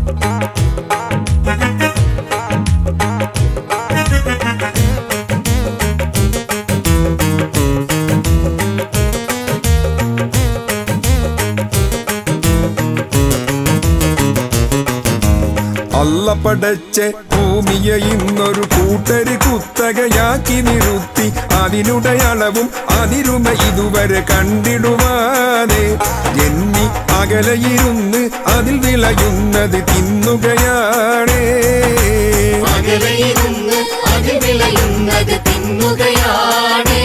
അല്ല പടച്ച് ഭൂമിയെ ഇന്നൊരു കൂട്ടര് കുത്തകയാക്കി നിറുത്തി അതിനുടെ അളവും അതിരുമ ഇതുവരെ കണ്ടിടുവാതെ എണ്ണി അകലയിരുന്ന് അതിൽ വിളയുന്നത് തിന്നുകയാണേ അകലയിരുന്ന് അത് വിളയുന്നത് തിന്നുകയാണേ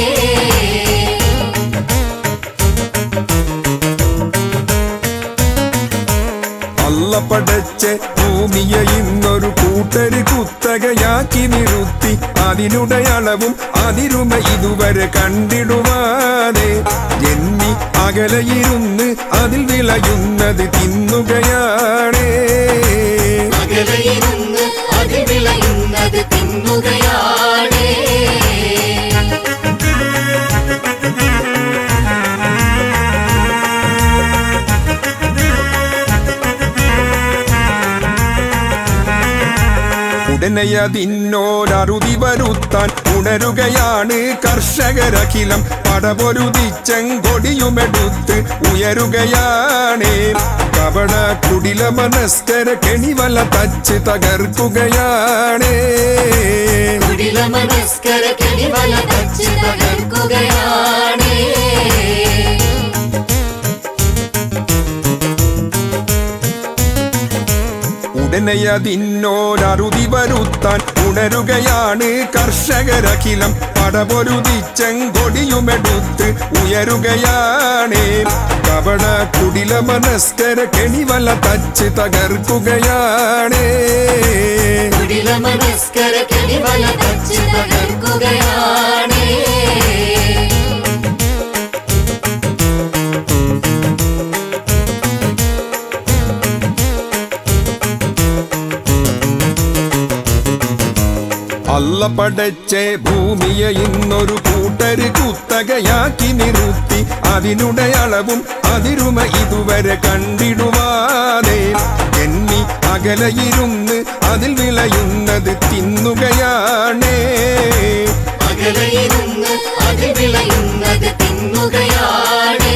അല്ല പടച്ച് ഭൂമിയെ ഇന്നൊരു കൂട്ടര് കുത്തകയാക്കി നിറുത്തി അതിനുടെ അളവും അതിരുമ ഇതുവരെ കണ്ടിടുവാതെ എണ്ണി അകലയിരുന്ന് അതിൽ വിളയുന്നത് തിന്നുകയാണേ അകലയിരുന്ന് അത് വിളയുന്നത് തിന്നുകയാണേ ഉടനെയതിന്നോരറുതി വരുത്താൻ ഉണരുകയാണ് കർഷകരഖിലം പടപൊരുതിച്ചെങ്കൊടിയുമെടുത്ത് ഉയരുകയാണ് കപട കുടില മനസ്കര കെണിവല തച്ച് തകർക്കുകയാണ് കുടില മനസ്കര കെണിവല തച്ച് തകർക്കുകയാണേ ഉടനെയതിന്നോരറുതി വരുത്താൻ ഉണരുകയാണ് കർഷകരഖിലം പടപൊരുതിച്ചെങ്കൊടിയുമെടുത്ത് ഉയരുകയാണ് കപട കുടില മനസ്കര കെണിവല തച്ച് തകർക്കുകയാണ് കുടില മനസ്കര കെണിവല തച്ച് തകർക്കുകയാണേ അല്ല പടച്ചേ ഭൂമിയെ ഇന്നൊരു കൂട്ടര് കുത്തകയാക്കി നിറുത്തി അതിനുടെ അളവും അതിരുമ ഇതുവരെ കണ്ടിടുവാതെ എണ്ണി അകലയിരുന്ന് അതിൽ വിളയുന്നത് തിന്നുകയാണേ അകലയിരുന്ന് അത് വിളയുന്നത് തിന്നുകയാണേ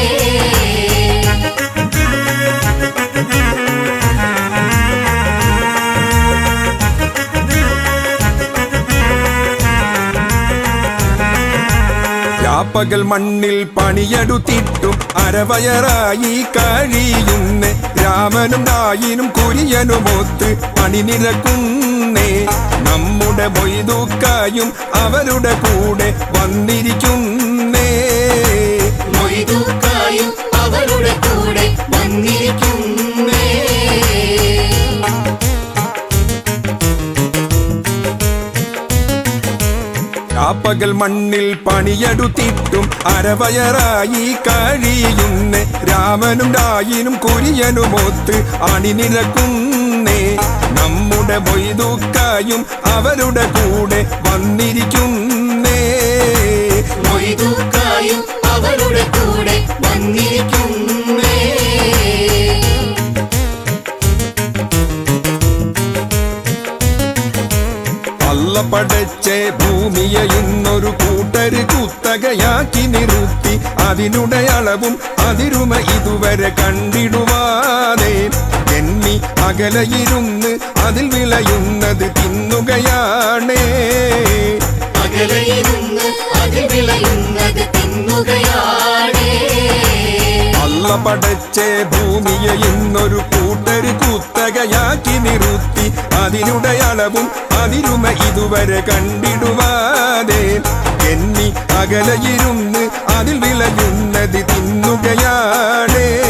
രാപ്പകൽ മണ്ണിൽ പണിയെടുത്തിട്ടും അരവയറായി കഴിയുന്ന രാമനും രായിനും കുര്യനുമൊത്ത് പണിനിരക്കുന്നേ നമ്മുടെ മൊയ്തൂക്കായും അവരുടെ കൂടെ വന്നിരിക്കുന്നേ മൊയ്തൂക്കായും അവരുടെ കൂടെ വന്നിരിക്കുന്നേ രാപ്പകൽ മണ്ണിൽ പണിയെടുത്തിട്ടും അരവയറായി കഴിയുന്ന രാമനും രായിനും കുര്യനുമൊത്ത് അണിനിരക്കുന്നേ നമ്മുടെ മൊയ്തൂക്കായും അവരുടെ കൂടെ വന്നിരിക്കുന്നേ മൊയ്തൂക്കായും അവരുടെ കൂടെ വന്നിരിക്കുന്നേ അല്ല പടച്ചേ ഭൂമിയെ ഇന്നൊരു കൂട്ടര് കുത്തകയാക്കി നിറുത്തി അതിനുടെ അളവും അതിരുമ ഇതുവരെ കണ്ടിടുവാതെ എണ്ണി അകലയിരുന്ന് അതിൽ വിളയുന്നത് തിന്നുകയാണേ അകലയിരുന്ന് അത് വിളയുന്നത് തിന്നുകയാണേ അല്ല പടച്ചേ ഭൂമിയെ ഇന്നൊരു കൂട്ടര് കുത്തകയാക്കി നിറുത്തി അതിനുടെ അളവും അതിരുമ ഇതുവരെ കണ്ടിടുവാതെ എണ്ണി അകലയിരുന്ന് അതിൽ വിളയുന്നത് തിന്നുകയാണേ